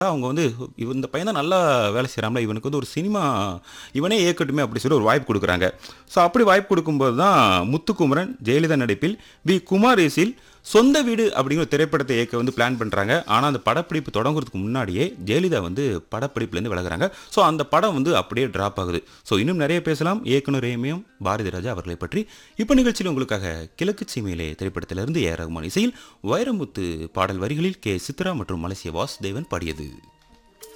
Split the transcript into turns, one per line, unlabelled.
அவங்க வந்து இவன் இந்த பையன் தான் நல்லா வேலை செய்கிறாங்களா இவனுக்கு வந்து ஒரு சினிமா இவனே இயக்கட்டுமே அப்படி சொல்லி ஒரு வாய்ப்பு கொடுக்குறாங்க ஸோ அப்படி வாய்ப்பு கொடுக்கும்போது தான் முத்துக்குமரன் ஜெயலலிதா நடிப்பில் வி குமாரேசில் சொந்த வீடு அப்படிங்கிற ஒரு திரைப்படத்தை இயக்க வந்து பிளான் பண்ணுறாங்க ஆனால் அந்த படப்பிடிப்பு தொடங்குறதுக்கு முன்னாடியே ஜெயலலிதா வந்து படப்பிடிப்புலேருந்து விலகுறாங்க ஸோ அந்த படம் வந்து அப்படியே ட்ராப் ஆகுது ஸோ இன்னும் நிறைய பேசலாம் இயக்குனர் ஏமியம் பாரதி ராஜா அவர்களை பற்றி இப்போ நிகழ்ச்சியில் உங்களுக்காக கிழக்கு சீமையிலே திரைப்படத்திலிருந்து ஏ ஆர் ரகுமான் இசையில் வைரமுத்து பாடல் வரிகளில் கே சித்ரா மற்றும் மலேசிய வாசுதேவன் பாடியது